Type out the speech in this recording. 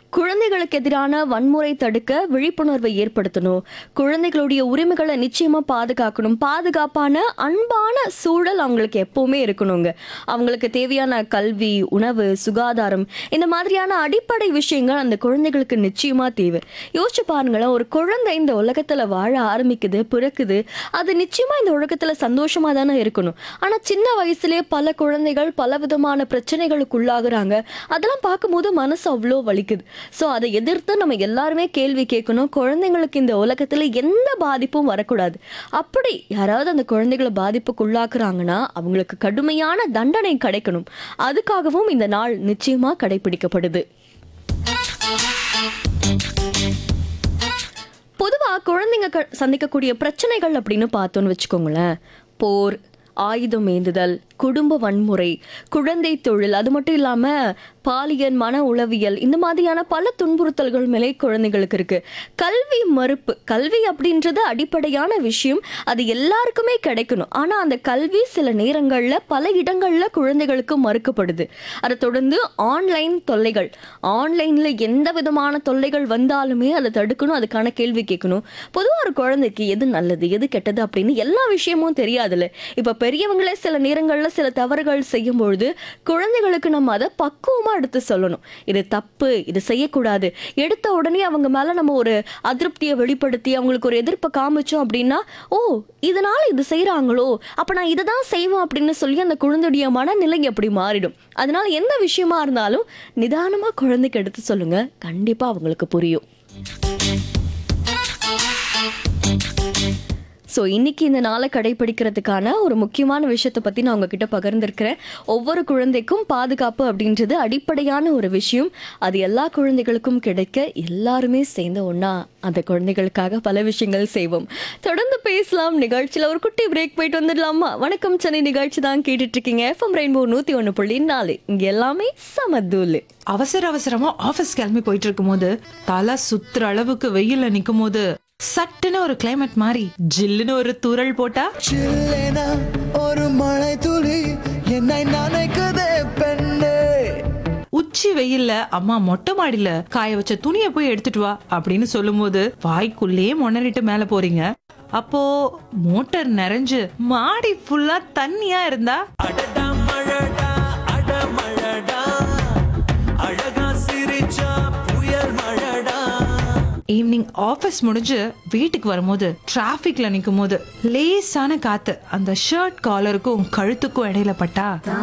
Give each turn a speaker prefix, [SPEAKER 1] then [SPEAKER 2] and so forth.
[SPEAKER 1] குழந்தைகளுக்கு எதிரான வன்முறை தடுக்க விழிப்புணர்வை ஏற்படுத்தணும் குழந்தைகளுடைய உரிமைகளை நிச்சயமா பாதுகாக்கணும் பாதுகாப்பான அன்பான சூழல் அவங்களுக்கு எப்பவுமே இருக்கணுங்க அவங்களுக்கு தேவையான கல்வி உணவு சுகாதாரம் இந்த மாதிரியான அடிப்படை விஷயங்கள் அந்த குழந்தைகளுக்கு நிச்சயமா தேவை யோசிச்சு பாருங்களேன் ஒரு குழந்தை இந்த உலகத்துல வாழ ஆரம்பிக்குது பிறக்குது அது நிச்சயமா இந்த உலகத்துல சந்தோஷமா தானே இருக்கணும் ஆனா சின்ன வயசுலயே பல குழந்தைகள் பல விதமான பிரச்சனைகளுக்கு உள்ளாகுறாங்க அதெல்லாம் பார்க்கும்போது மனசு அவ்வளோ வலிக்குது ஸோ அதை எதிர்த்து நம்ம எல்லாருமே கேள்வி கேட்கணும் குழந்தைங்களுக்கு இந்த உலகத்துல எந்த பாதிப்பும் வரக்கூடாது அப்படி யாராவது அந்த குழந்தைகளை பாதிப்புக்கு உள்ளாக்குறாங்கன்னா அவங்களுக்கு கடுமையான தண்டனை கிடைக்கணும் அதுக்காகவும் இந்த நாள் நிச்சயமா கடைபிடிக்கப்படுது பொதுவா குழந்தைங்க க- சந்திக்கக்கூடிய பிரச்சனைகள் அப்படின்னு பார்த்தோன்னு வச்சுக்கோங்களேன் போர் ஆயுதம் ஏந்துதல் குடும்ப வன்முறை குழந்தை தொழில் அது மட்டும் இல்லாம பாலியல் மன உளவியல் இந்த மாதிரியான பல துன்புறுத்தல்கள் மேலே குழந்தைகளுக்கு இருக்கு கல்வி மறுப்பு கல்வி அப்படின்றது அடிப்படையான விஷயம் அது எல்லாருக்குமே கிடைக்கணும் ஆனா அந்த கல்வி சில நேரங்கள்ல பல இடங்கள்ல குழந்தைகளுக்கு மறுக்கப்படுது அதை தொடர்ந்து ஆன்லைன் தொல்லைகள் ஆன்லைன்ல எந்த விதமான தொல்லைகள் வந்தாலுமே அதை தடுக்கணும் அதுக்கான கேள்வி கேட்கணும் பொதுவா ஒரு குழந்தைக்கு எது நல்லது எது கெட்டது அப்படின்னு எல்லா விஷயமும் தெரியாதுல்ல இப்ப பெரியவங்களே சில நேரங்கள்ல சில தவறுகள் செய்யும் பொழுது குழந்தைகளுக்கு நம்ம அதை பக்குவமா எடுத்து சொல்லணும் இது தப்பு இது செய்யக்கூடாது எடுத்த உடனே அவங்க மேல நம்ம ஒரு அதிருப்தியை வெளிப்படுத்தி அவங்களுக்கு ஒரு எதிர்ப்பை காமிச்சோம் அப்படின்னா ஓ இதனால இது செய்றாங்களோ அப்ப நான் இதை தான் செய்வேன் அப்படின்னு சொல்லி அந்த குழந்தையுடைய மனநிலை அப்படி மாறிடும் அதனால எந்த விஷயமா இருந்தாலும் நிதானமா குழந்தைக்கு எடுத்து சொல்லுங்க கண்டிப்பா அவங்களுக்கு புரியும் ஸோ இன்னைக்கு இந்த நாளை கடைபிடிக்கிறதுக்கான ஒரு முக்கியமான விஷயத்தை பற்றி நான் உங்ககிட்ட பகிர்ந்திருக்கிறேன் ஒவ்வொரு குழந்தைக்கும் பாதுகாப்பு அப்படின்றது அடிப்படையான ஒரு விஷயம் அது எல்லா குழந்தைகளுக்கும் கிடைக்க எல்லாருமே சேர்ந்த ஒன்றா அந்த குழந்தைகளுக்காக பல விஷயங்கள் செய்வோம் தொடர்ந்து பேசலாம் நிகழ்ச்சியில் ஒரு குட்டி பிரேக் போயிட்டு வந்துடலாமா வணக்கம் சென்னை நிகழ்ச்சி தான் கேட்டுட்டு இருக்கீங்க எஃப்எம் ரெயின்போ நூற்றி ஒன்று புள்ளி நாலு இங்கே எல்லாமே சமதூலு
[SPEAKER 2] அவசர அவசரமா ஆபீஸ் கிளம்பி போயிட்டு இருக்கும்போது தலை சுத்துற அளவுக்கு வெயில்ல நிக்கும் போது சட்டுன்னு ஒரு கிளைமேட் மாறி ஜில்லுன்னு ஒரு தூறல் போட்டா
[SPEAKER 3] சில்லேனா ஒரு மழை துளி என்னை நினைக்குதே பெண்ணே
[SPEAKER 2] உச்சி வெயில்ல அம்மா மொட்டை மாடியில காய வச்ச துணியை போய் எடுத்துட்டு வா அப்படின்னு சொல்லும்போது வாய்க்குள்ளேயே முனறிட்டு மேல போறீங்க அப்போ மோட்டார் நிறைஞ்சு மாடி ஃபுல்லா தண்ணியா இருந்தா
[SPEAKER 3] அடடா மழடா அட மழடா அழகா சிரிச்சா புயல் மழடா
[SPEAKER 2] ஈவினிங் ஆபீஸ் முடிஞ்சு வீட்டுக்கு வரும்போது டிராபிக்ல நிக்கும் போது லேசான காத்து அந்த ஷர்ட் காலருக்கும் கழுத்துக்கும் இடையில பட்டா